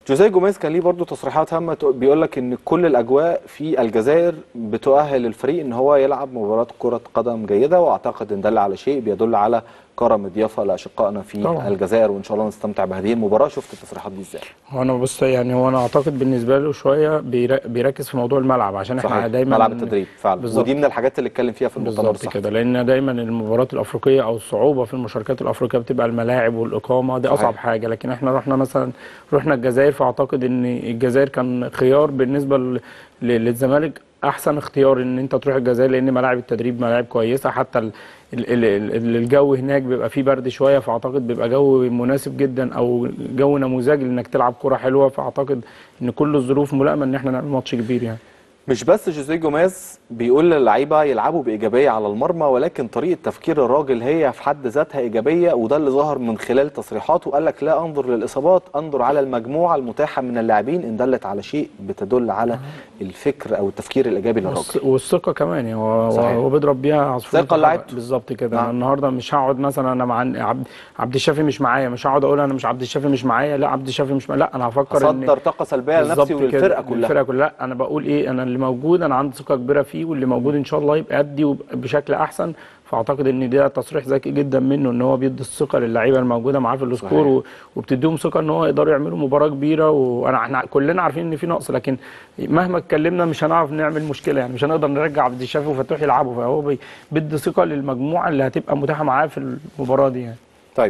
جوزيه جوميز كان ليه برضه تصريحات هامه بيقول لك ان كل الاجواء في الجزائر بتؤهل الفريق ان هو يلعب مباراه كره قدم جيده واعتقد ان دل على شيء بيدل على كرم ضيافه لاشقائنا في طبعا. الجزائر وان شاء الله نستمتع بهذه المباراه شفت التصريحات دي ازاي هو انا بص يعني هو انا اعتقد بالنسبه له شويه بير- بيركز في موضوع الملعب عشان احنا صحيح دايما ملعب التدريب فعلا بالظبط. ودي من الحاجات اللي اتكلم فيها في المؤتمر بالظبط الصحفي كده لان دايما المباريات الافريقيه او الصعوبه في المشاركات الافريقيه بتبقى الملاعب والاقامه دي صحيح. اصعب حاجه لكن احنا رحنا مثلا رحنا الجزائر فاعتقد ان الجزائر كان خيار بالنسبه ل- ل- للزمالك احسن اختيار ان انت تروح الجزائر لان ملاعب التدريب ملاعب كويسه حتى ال ال ال ال الجو هناك بيبقى فيه برد شويه فاعتقد بيبقى جو مناسب جدا او جو نموذجي انك تلعب كره حلوه فاعتقد ان كل الظروف ملائمه ان احنا نعمل ماتش كبير يعني مش بس جوزيه جوميز بيقول للعيبه يلعبوا بايجابيه على المرمى ولكن طريقه تفكير الراجل هي في حد ذاتها ايجابيه وده اللي ظهر من خلال تصريحاته قال لك لا انظر للاصابات انظر على المجموعه المتاحه من اللاعبين ان دلت على شيء بتدل على الفكر او التفكير الايجابي للراجل والث- والثقه كمان يعني هو صحيح. هو بيضرب بيها عصفور ثقة لعيبته. بالظبط كده نعم. انا النهارده مش هقعد مثلا انا مع عبد عبد الشافي مش معايا مش هقعد اقول انا مش عبد الشافي مش معايا لا عبد الشافي مش معايا لا انا هفكر ان اصدر طاقه سلبيه بالظبط لنفسي كده، وللفرقه كلها للفرقه كلها لا انا بقول ايه انا اللي موجود انا عندي ثقه كبيره فيه واللي موجود ان شاء الله يبقى يدي وب- بشكل احسن فاعتقد ان ده تصريح ذكي جدا منه ان هو بيدي الثقه للعيبه الموجوده معاه في السكور صحيح. و- وبتديهم ثقه ان هو يقدروا يعملوا مباراه كبيره وانا احنا كلنا عارفين ان في نقص لكن مهما اتكلمنا مش هنعرف نعمل مشكله يعني مش هنقدر نرجع عبد الشافي وفتوح يلعبوا فهو بي- بيدي ثقه للمجموعه اللي هتبقى متاحه معاه في المباراه دي يعني طيب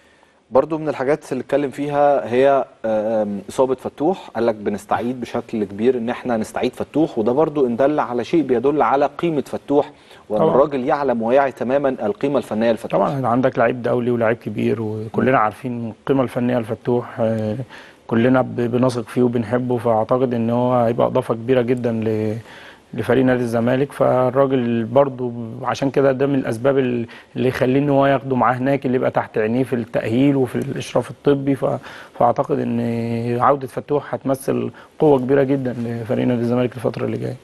برضو من الحاجات اللي اتكلم فيها هي آم، اصابه فتوح قال لك بنستعيد بشكل كبير ان احنا نستعيد فتوح وده برضو ان دل على شيء بيدل على قيمه فتوح وان طبعا. الراجل يعلم ويعي تماما القيمه الفنيه لفتوح طبعا انت عندك لعيب دولي ولاعيب كبير وكلنا عارفين القيمه الفنيه لفتوح آه، كلنا ب- بنثق فيه وبنحبه فاعتقد ان هو هيبقى اضافه كبيره جدا ل لفريق نادي الزمالك فالراجل برضو عشان كده ده من الاسباب اللي يخليه ان هو ياخده معاه هناك اللي يبقى تحت عينيه في التاهيل وفي الاشراف الطبي ف... فاعتقد ان عوده فتوح هتمثل قوه كبيره جدا لفريق نادي الزمالك الفتره اللي جايه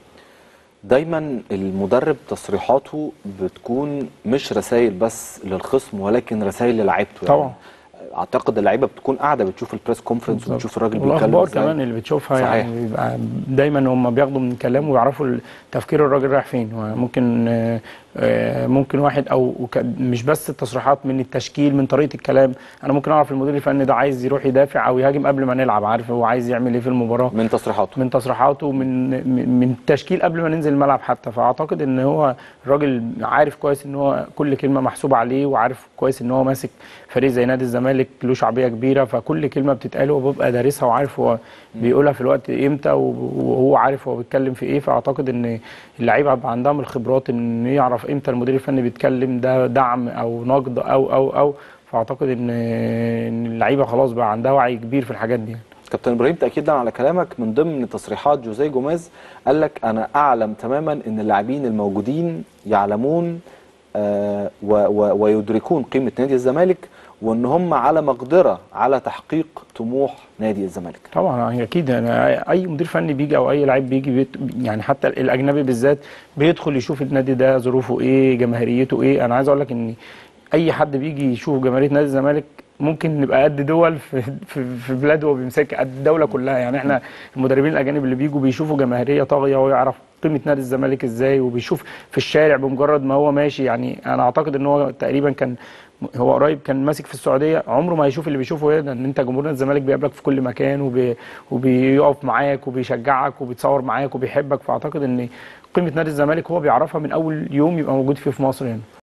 دايما المدرب تصريحاته بتكون مش رسائل بس للخصم ولكن رسائل للاعيبته طبعا. اعتقد اللعيبه بتكون قاعده بتشوف البريس كونفرنس بالظبط. وبتشوف الراجل بيتكلم والاخبار ازاي كمان اللي بتشوفها صحيح. يعني بيبقى دايما هم بياخدوا من كلامه ويعرفوا تفكير الراجل رايح فين ممكن آه، آه، ممكن واحد او وك- مش بس التصريحات من التشكيل من طريقه الكلام انا ممكن اعرف المدير الفني ده عايز يروح يدافع او يهاجم قبل ما نلعب عارف هو عايز يعمل ايه في المباراه من تصريحاته من تصريحاته من من من التشكيل قبل ما ننزل الملعب حتى فاعتقد ان هو الراجل عارف كويس ان هو كل كلمه محسوبه عليه وعارف كويس ان هو ماسك فريق زي نادي الزمالك له شعبيه كبيره فكل كلمه بتتقال هو بيبقى دارسها وعارف هو بيقولها في الوقت امتى وهو عارف هو بيتكلم في ايه فاعتقد ان اللعيبه هيبقى عندها من الخبرات ان يعرف امتى المدير الفني بيتكلم ده دعم او نقد او او او فاعتقد ان ان اللعيبه خلاص بقى عندها وعي كبير في الحاجات دي كابتن ابراهيم تاكيدا على كلامك من ضمن تصريحات جوزيه جوميز قال لك انا اعلم تماما ان اللاعبين الموجودين يعلمون آه و و ويدركون قيمه نادي الزمالك وان هم على مقدره على تحقيق طموح نادي الزمالك طبعا اكيد أنا اي مدير فني بيجي او اي لعيب بيجي بيت يعني حتى الاجنبي بالذات بيدخل يشوف النادي ده ظروفه ايه جماهيريته ايه انا عايز اقول لك ان اي حد بيجي يشوف جماهيريه نادي الزمالك ممكن نبقى قد دول في في, في بلاد هو بيمسكها قد الدوله كلها يعني احنا المدربين الاجانب اللي بيجوا بيشوفوا جماهيريه طاغيه ويعرف قيمه نادي الزمالك ازاي وبيشوف في الشارع بمجرد ما هو ماشي يعني انا اعتقد ان هو تقريبا كان هو قريب كان ماسك في السعوديه عمره ما هيشوف اللي بيشوفه هنا ان انت جمهور نادي الزمالك بيقابلك في كل مكان وبي وبيقف معاك وبيشجعك وبيتصور معاك وبيحبك فاعتقد ان قيمه نادي الزمالك هو بيعرفها من اول يوم يبقى موجود فيه في مصر هنا